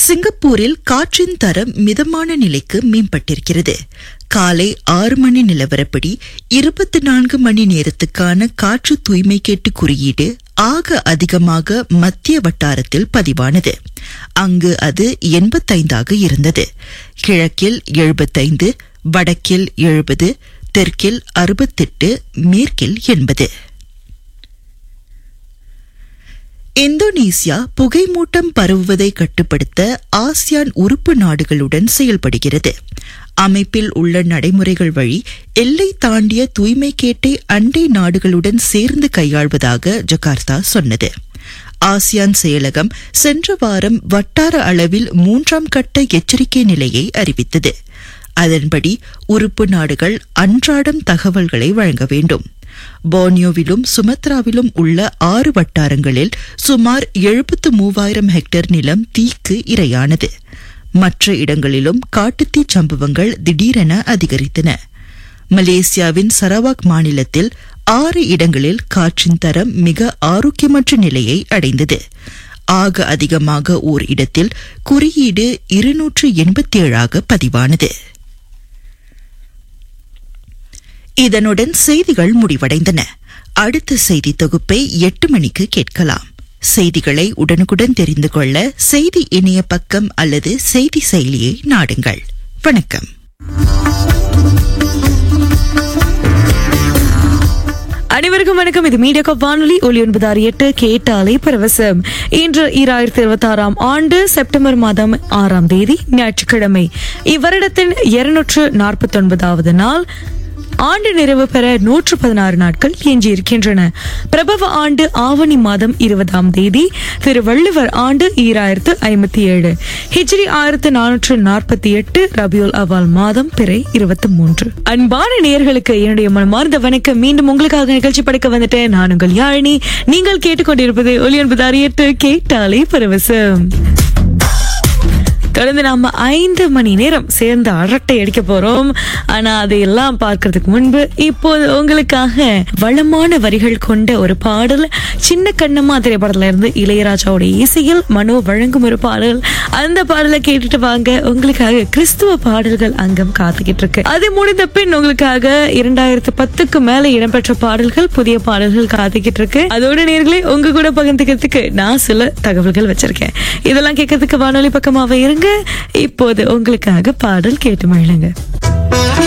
சிங்கப்பூரில் காற்றின் தரம் மிதமான நிலைக்கு மேம்பட்டிருக்கிறது காலை ஆறு மணி நிலவரப்படி இருபத்தி நான்கு மணி நேரத்துக்கான காற்று தூய்மை கேட்டு குறியீடு ஆக அதிகமாக மத்திய வட்டாரத்தில் பதிவானது அங்கு அது எண்பத்தைந்தாக இருந்தது கிழக்கில் எழுபத்தைந்து வடக்கில் எழுபது தெற்கில் அறுபத்தெட்டு மேற்கில் எண்பது இந்தோனேசியா புகைமூட்டம் பரவுவதை கட்டுப்படுத்த ஆசியான் உறுப்பு நாடுகளுடன் செயல்படுகிறது அமைப்பில் உள்ள நடைமுறைகள் வழி எல்லை தாண்டிய தூய்மை கேட்டை அண்டை நாடுகளுடன் சேர்ந்து கையாள்வதாக ஜகார்த்தா சொன்னது ஆசியான் செயலகம் சென்ற வாரம் வட்டார அளவில் மூன்றாம் கட்ட எச்சரிக்கை நிலையை அறிவித்தது அதன்படி உறுப்பு நாடுகள் அன்றாடம் தகவல்களை வழங்க வேண்டும் போர்னியோவிலும் சுமத்ராவிலும் உள்ள ஆறு வட்டாரங்களில் சுமார் எழுபத்து மூவாயிரம் ஹெக்டேர் நிலம் தீக்கு இரையானது மற்ற இடங்களிலும் காட்டுத்தீ சம்பவங்கள் திடீரென அதிகரித்தன மலேசியாவின் சரவாக் மாநிலத்தில் ஆறு இடங்களில் காற்றின் தரம் மிக ஆரோக்கியமற்ற நிலையை அடைந்தது ஆக அதிகமாக ஓர் இடத்தில் குறியீடு இருநூற்று எண்பத்தி ஏழாக பதிவானது இதனுடன் செய்திகள் முடிவடைந்தன அடுத்த செய்தி தொகுப்பை எட்டு மணிக்கு கேட்கலாம் செய்திகளை உடனுக்குடன் தெரிந்து கொள்ள செய்தி இணைய பக்கம் அல்லது செய்தி செயலியை நாடுங்கள் வணக்கம் அனைவருக்கும் வணக்கம் இது மீடியா கப் வானொலி ஒலி ஒன்பது ஆறு எட்டு கேட்டாலே பரவசம் இன்று ஈராயிரத்தி இருபத்தி ஆறாம் ஆண்டு செப்டம்பர் மாதம் ஆறாம் தேதி ஞாயிற்றுக்கிழமை இவ்வருடத்தின் இருநூற்று நாற்பத்தி ஒன்பதாவது நாள் ஆண்டு நிறைவு பெற நூற்று பதினாறு நாட்கள் எஞ்சியிருக்கின்றன பிரபவ ஆண்டு ஆவணி மாதம் இருபதாம் தேதி திருவள்ளுவர் ஆண்டு ஈராயிரத்து ஐம்பத்தி ஏழு ஹிஜ்ரி ஆயிரத்து நானூற்று நாற்பத்தி எட்டு ரபியுல் அவால் மாதம் பிறை இருபத்தி மூன்று அன்பான நேயர்களுக்கு என்னுடைய மனமார்ந்த வணக்கம் மீண்டும் உங்களுக்காக நிகழ்ச்சி படைக்க வந்துட்டேன் நான் உங்கள் யாழினி நீங்கள் கேட்டுக்கொண்டிருப்பது ஒலி ஒன்பது அறியத்து கேட்டாலே பரவசம் தொடர்ந்து நாம ஐந்து மணி நேரம் சேர்ந்து அரட்டை அடிக்க போறோம் ஆனா அதையெல்லாம் பார்க்கறதுக்கு முன்பு இப்போது உங்களுக்காக வளமான வரிகள் கொண்ட ஒரு பாடல் சின்ன கண்ணம்மா திரைப்படத்துல இருந்து இளையராஜாவோட இசையில் மனோ வழங்கும் ஒரு பாடல் அந்த பாடலை கேட்டுட்டு வாங்க உங்களுக்காக கிறிஸ்துவ பாடல்கள் அங்கம் காத்துக்கிட்டு இருக்கு அது முடிந்த பின் உங்களுக்காக இரண்டாயிரத்து பத்துக்கு மேல இடம்பெற்ற பாடல்கள் புதிய பாடல்கள் காத்துக்கிட்டு இருக்கு அதோட நேர்களே உங்க கூட பகிர்ந்துக்கிறதுக்கு நான் சில தகவல்கள் வச்சிருக்கேன் இதெல்லாம் கேட்கறதுக்கு வானொலி பக்கமாவே இருங்க இப்போது உங்களுக்காக பாடல் கேட்டு மகிழுங்க